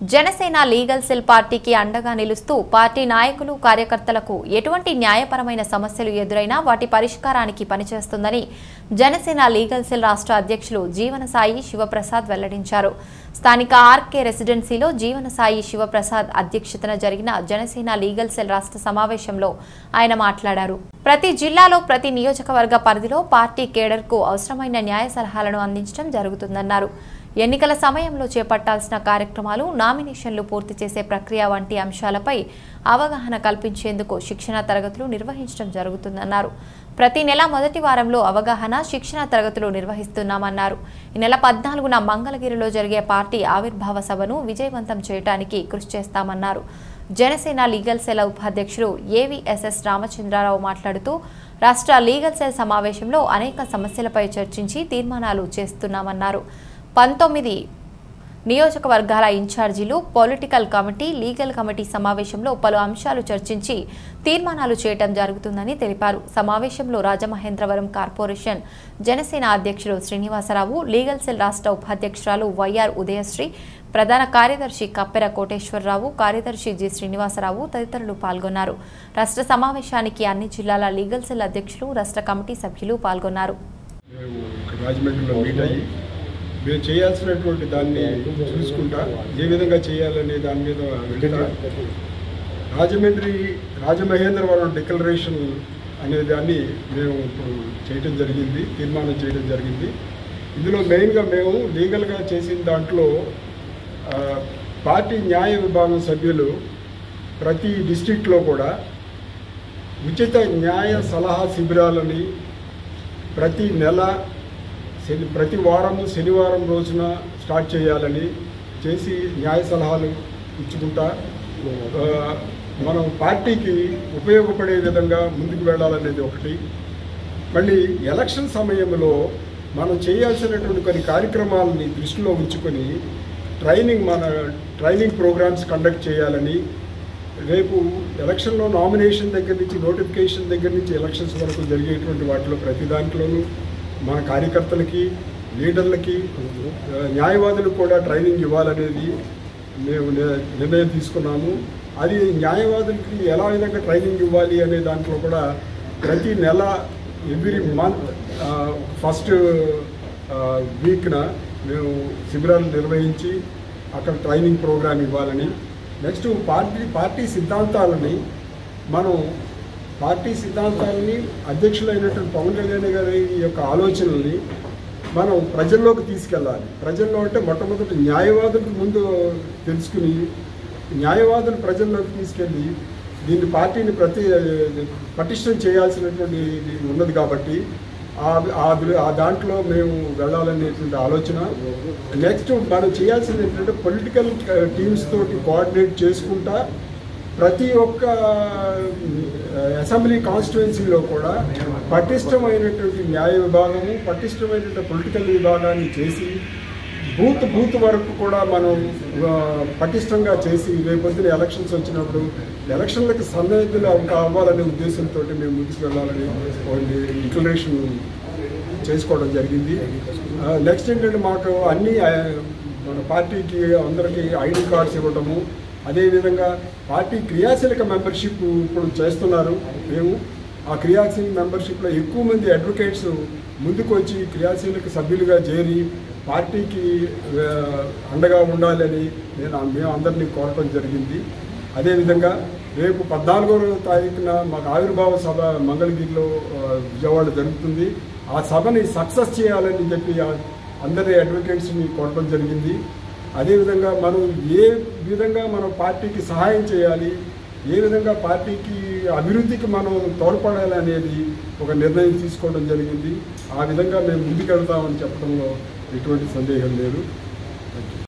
Janasena legal cell పార్టీకి అండగా నిలుస్తూ పార్టీ నాయకులు కార్యకర్తలకు ఎటువంటి న్యాయపరమైన సమస్యలు ఎదురైనా వాటి పరిష్కారానికి పనిచేస్తుందని జనసేన లీగల్ సెల్ రాష్ట్ర అధ్యక్షులు జీవనసాయి శివప్రసాద్ వెల్లడించారు స్థానిక ఆర్కే రెసిడెన్సీలో జీవనసాయి శివప్రసాద్ అధ్యక్షతన జరిగిన జనసేన లీగల్ సెల్ రాష్ట్ర సమావేశంలో ఆయన మాట్లాడారు ప్రతి జిల్లాలో ప్రతి నియోజకవర్గ పరిధిలో పార్టీ కేడర్కు అవసరమైన న్యాయ సలహాలను అందించడం జరుగుతుందన్నారు ఎన్నికల సమయంలో చేపట్టాల్సిన కార్యక్రమాలు నామినేషన్లు పూర్తి చేసే ప్రక్రియ వంటి అంశాలపై అవగాహన కల్పించేందుకు శిక్షణ తరగతులు నిర్వహించడం జరుగుతుందన్నారు ప్రతి నెల మొదటి వారంలో అవగాహన శిక్షణ తరగతులు నిర్వహిస్తున్నామన్నారు ఈ నెల పద్నాలుగున మంగళగిరిలో జరిగే పార్టీ ఆవిర్భావ సభను విజయవంతం చేయడానికి కృషి చేస్తామన్నారు జనసేన లీగల్ సెల్ ఉపాధ్యక్షుడు ఏవిఎస్ఎస్ రామచంద్రారావు మాట్లాడుతూ రాష్ట్ర లీగల్ సెల్ సమావేశంలో అనేక సమస్యలపై చర్చించి తీర్మానాలు చేస్తున్నామన్నారు పంతొమ్మిది నియోజకవర్గాల ఇన్ఛార్జీలు పొలిటికల్ కమిటీ లీగల్ కమిటీ సమావేశంలో పలు అంశాలు చర్చించి తీర్మానాలు చేయటం జరుగుతుందని తెలిపారు సమావేశంలో రాజమహేంద్రవరం కార్పొరేషన్ జనసేన అధ్యక్షుడు శ్రీనివాసరావు లీగల్ సెల్ రాష్ట్ర ఉపాధ్యక్షురాలు వైఆర్ ఉదయశ్రీ ప్రధాన కార్యదర్శి కప్పెర కోటేశ్వరరావు కార్యదర్శి జి శ్రీనివాసరావు తదితరులు పాల్గొన్నారు రాష్ట్ర సమావేశానికి అన్ని జిల్లాల లీగల్ సెల్ అధ్యక్షులు రాష్ట్ర కమిటీ సభ్యులు పాల్గొన్నారు మేము ఇక్కడ రాజమండ్రిలో మీట్ అయ్యి మేము చేయాల్సినటువంటి దాన్ని చూసుకుంటా ఏ విధంగా చేయాలనే దాని మీద వెళ్తా రాజమండ్రి రాజమహేంద్రవరం డిక్లరేషన్ అనే దాన్ని మేము ఇప్పుడు చేయడం జరిగింది తీర్మానం చేయడం జరిగింది ఇందులో మెయిన్గా మేము లీగల్గా చేసిన దాంట్లో ఆ, పార్టీ న్యాయ విభాగం సభ్యులు ప్రతి డిస్టిక్లో కూడా ఉచిత న్యాయ సలహా శిబిరాలని ప్రతి నెల శని ప్రతి వారము శనివారం రోజున స్టార్ట్ చేయాలని చేసి న్యాయ సలహాలు ఇచ్చుకుంటా ఆ, మనం పార్టీకి ఉపయోగపడే విధంగా ముందుకు వెళ్ళాలనేది ఒకటి మళ్ళీ ఎలక్షన్ సమయంలో మనం చేయాల్సినటువంటి కొన్ని కార్యక్రమాలని దృష్టిలో ఉంచుకొని ట్రైనింగ్ మన ట్రైనింగ్ ప్రోగ్రామ్స్ కండక్ట్ చేయాలని రేపు ఎలక్షన్లో నామినేషన్ దగ్గర నుంచి నోటిఫికేషన్ దగ్గర నుంచి ఎలక్షన్స్ వరకు జరిగేటువంటి వాటిలో ప్రతి దాంట్లోనూ మన కార్యకర్తలకి లీడర్లకి ఆ, న్యాయవాదులకు కూడా ట్రైనింగ్ ఇవ్వాలనేది మేము ని- నిర్ణయం తీసుకున్నాము అది న్యాయవాదులకి ఎలా విధంగా ట్రైనింగ్ ఇవ్వాలి అనే దాంట్లో కూడా ప్రతి నెల ఎవ్రీ మంత్ ఫస్ట్ వీక్న మేము శిబిరాలు నిర్వహించి అక్కడ ట్రైనింగ్ ప్రోగ్రామ్ ఇవ్వాలని నెక్స్ట్ పార్టీ పార్టీ సిద్ధాంతాలని మనం పార్టీ సిద్ధాంతాలని అధ్యక్షులైనటువంటి పవన్ కళ్యాణ్ గారి యొక్క ఆలోచనల్ని మనం ప్రజల్లోకి తీసుకెళ్ళాలి ప్రజల్లో అంటే మొట్టమొదటి న్యాయవాదులకు ముందు తెలుసుకుని న్యాయవాదులు ప్రజల్లోకి తీసుకెళ్ళి దీన్ని పార్టీని ప్రతి పటిష్టం చేయాల్సినటువంటి ఇది ఉన్నది కాబట్టి ఆ- ఆ దృ- ఆ దాంట్లో మేము వెళ్ళాలనేటువంటి ఆలోచన నెక్స్ట్ మనం చేయాల్సింది ఏంటంటే పొలిటికల్ టీమ్స్ తోటి కోఆర్డినేట్ చేసుకుంటా ప్రతి ఒక్క అసెంబ్లీ కాన్స్టిట్యుయెన్సీలో కూడా పటిష్టమైనటువంటి న్యాయ విభాగము పటిష్టమైనటువంటి పొలిటికల్ విభాగాన్ని చేసి బూత్ బూత్ వరకు కూడా మనం ఆ, పటిష్టంగా చేసి రేపొద్దున ఎలక్షన్స్ వచ్చినప్పుడు ఎలక్షన్లకు సన్నిధులు అవ్వాలనే ఉద్దేశంతో మేము ముందుకు వెళ్ళాలని డిక్లరేషన్ చేసుకోవడం జరిగింది నెక్స్ట్ ఏంటంటే మాకు అన్ని ఆ, మన పార్టీకి అందరికీ ఐడి కార్డ్స్ ఇవ్వటము అదేవిధంగా పార్టీ క్రియాశీలక మెంబర్షిప్ ఇప్పుడు చేస్తున్నారు మేము ఆ క్రియాశీలక మెంబర్షిప్లో ఎక్కువ మంది అడ్వకేట్స్ ముందుకు వచ్చి క్రియాశీలక సభ్యులుగా చేరి పార్టీకి ఆ, అండగా ఉండాలని నేను మేము అందరినీ కోరటం జరిగింది అదేవిధంగా రేపు పద్నాలుగో తారీఖున మాకు ఆవిర్భావ సభ మంగళగిరిలో ఆ, విజయవాడ జరుగుతుంది ఆ సభని సక్సెస్ చేయాలని చెప్పి ఆ అందరి అడ్వకేట్స్ని కోరటం జరిగింది అదేవిధంగా మనం ఏ విధంగా మనం పార్టీకి సహాయం చేయాలి ఏ విధంగా పార్టీకి అభివృద్ధికి మనం తోడ్పడాలి అనేది ఒక నిర్ణయం తీసుకోవడం జరిగింది ఆ విధంగా మేము ముందుకెళ్తామని చెప్పడంలో ఎటువంటి సందేహం లేదు